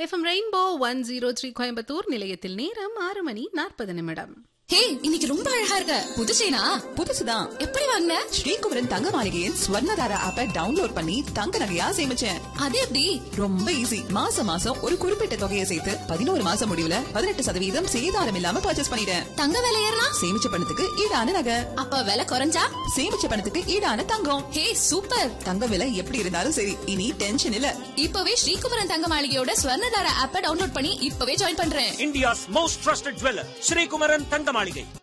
FM rainbow one zero three Coimbatore நிலையத்தில் நேரம் ஆறு மணி நாற்பது நிமிடம் ஹே இன்னைக்கு ரொம்ப அழகா இருக்க புது செயினா புதுசுதான் எப்படி வாங்கின ஸ்ரீகுமரன் தங்க மாளிகையின் ஸ்வர்ணதாரா ஆப்பை டவுன்லோட் பண்ணி தங்க நகையா சேமிச்சேன் அது எப்படி ரொம்ப ஈஸி மாசம் மாசம் ஒரு குறிப்பிட்ட தொகையை சேர்த்து பதினோரு மாசம் முடிவுல பதினெட்டு சதவீதம் சேதாரம் இல்லாம பர்ச்சேஸ் பண்ணிட்டேன் தங்க விலை ஏறினா சேமிச்ச பணத்துக்கு ஈடான நகை அப்ப விலை குறைஞ்சா சேமிச்ச பணத்துக்கு ஈடான தங்கம் ஹே சூப்பர் தங்க விலை எப்படி இருந்தாலும் சரி இனி டென்ஷன் இல்ல இப்பவே ஸ்ரீகுமரன் தங்க மாளிகையோட ஸ்வர்ணதார ஆப்ப டவுன்லோட் பண்ணி இப்பவே ஜாயின் பண்றேன் India's most trusted jeweler, Sri Kumaran Tangamalige.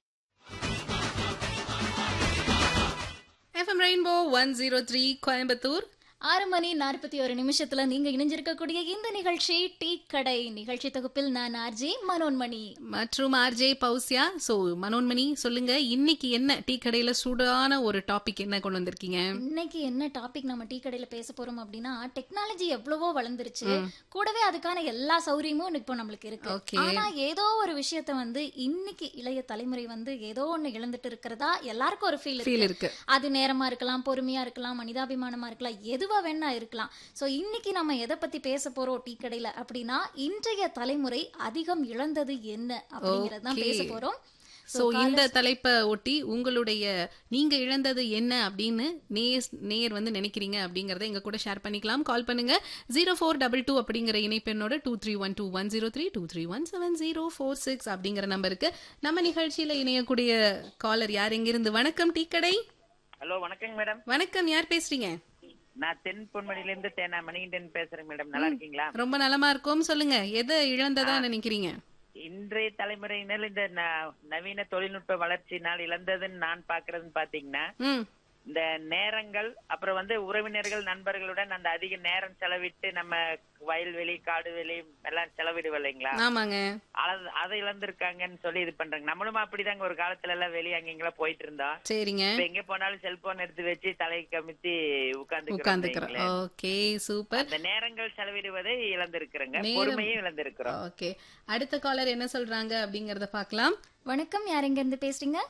FM rainbow one zero three Coimbatore ஆறு மணி நாற்பத்தி ஒரு நிமிஷத்துல நீங்க இணைஞ்சிருக்கக்கூடிய இந்த நிகழ்ச்சி டீ கடை நிகழ்ச்சி தொகுப்பில் நான் ஆர்ஜி மனோன்மணி மற்றும் ஆர்ஜே பௌசியா சோ மனோன்மணி சொல்லுங்க இன்னைக்கு என்ன டீ கடையில சூடான ஒரு டாபிக் என்ன கொண்டு வந்திருக்கீங்க இன்னைக்கு என்ன டாபிக் நம்ம டீ கடையில பேச போறோம் அப்படின்னா டெக்னாலஜி எவ்வளவோ வளர்ந்துருச்சு கூடவே அதுக்கான எல்லா சௌரியமும் இப்போ நம்மளுக்கு இருக்கு Okay. ஆனா ஏதோ ஒரு விஷயத்த வந்து இன்னைக்கு இளைய தலைமுறை வந்து ஏதோ ஒண்ணு இழந்துட்டு இருக்கிறதா எல்லாருக்கும் ஒரு ஃபீல் ஃபீல் இருக்கு அது நேரமா இருக்கலாம் பொறுமையா இருக்கலாம் மனிதாபிமானமா இருக்கலாம் எதுவா வேணா இருக்கலாம் சோ இன்னைக்கு நம்ம எதை பத்தி பேச போறோம் டீ கடையில அப்படின்னா இன்றைய தலைமுறை அதிகம் இழந்தது என்ன அப்படிங்கறத தான் Okay. பேச போறோம் சோ இந்த தலைப்பை ஒட்டி உங்களுடைய நீங்க இழந்தது என்ன அப்படின்னு நேர் நேர் வந்து நினைக்கிறீங்க அப்படிங்கறத எங்க கூட ஷேர் பண்ணிக்கலாம் கால் பண்ணுங்க ஜீரோ ஃபோர் டபுள் டூ அப்படிங்கிற இணைப்பெண்ணோட two three one two one zero three two three one seven zero four six அப்படிங்கிற நம்பருக்கு நம்ம நிகழ்ச்சியில இணையக்கூடிய காலர் யார் எங்கிருந்து வணக்கம் டீ கடை ஹலோ வணக்கங்க மேடம் வணக்கம் யார் பேசுறீங்க நான் தென் பொன்மணில இருந்து தேனா மணிகண்டன் பேசுறேன் மேடம் நல்லா இருக்கீங்களா ரொம்ப நலமா இருக்கோம் சொல்லுங்க எதை இழந்ததா நினைக்கிறீங்க இன்றைய தலைமுறையினர் இந்த ந- நவீன தொழில்நுட்ப வளர்ச்சியினால் இழந்ததுன்னு நான் பாக்குறதுன்னு பாத்தீங்கன்னா ம் இந்த நேரங்கள் அப்புறம் வந்து உறவினர்கள் நண்பர்களுடன் அந்த அதிக நேரம் செலவிட்டு நம்ம வயல்வெளி காடுவெளி எல்லாம் செலவிடுவோம் இல்லைங்களா ஆமாங்க அத- அதை இழந்திருக்காங்கன்னு சொல்லி இது பண்றாங்க நம்மளும் அப்படிதாங்க ஒரு காலத்துல எல்லாம் வெளியே அங்கெல்லாம் போயிட்டு இருந்தோம் சரிங்க இப்ப எங்க போனாலும் செல்போன் எடுத்து வச்சு தலை கமித்தி உட்கார்ந்து உட்கார்ந்துக்கிறோம் ஓகே சூப்பர் அந்த நேரங்கள் செலவிடுவதை இழந்திருக்கிறோங்க நேரம். பொறுமையும் இழந்திருக்கிறோம் ஓகே அடுத்த காலர் என்ன சொல்றாங்க அப்படிங்கறத பார்க்கலாம் வணக்கம் யார் எங்க இருந்து பேசுறீங்க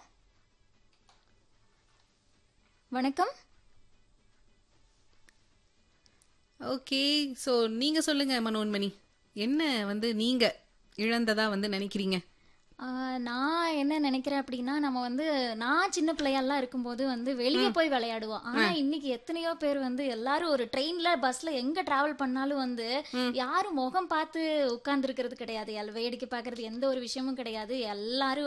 வணக்கம் ஓகே சோ நீங்க சொல்லுங்க மனோன்மணி என்ன வந்து நீங்க இழந்ததா வந்து நினைக்கிறீங்க ஆஹ் நான் என்ன நினைக்கிறேன் அப்படின்னா நம்ம வந்து நான் சின்ன பிள்ளையெல்லாம் இருக்கும்போது வந்து வெளியே போய் விளையாடுவோம் ஆனா இன்னைக்கு எத்தனையோ பேர் வந்து எல்லாரும் ஒரு ட்ரெயின்ல பஸ்ல எங்க டிராவல் பண்ணாலும் வந்து யாரும் முகம் பார்த்து உட்கார்ந்து இருக்கிறது கிடையாது எல் வேடிக்கை பார்க்கறது எந்த ஒரு விஷயமும் கிடையாது எல்லாரும்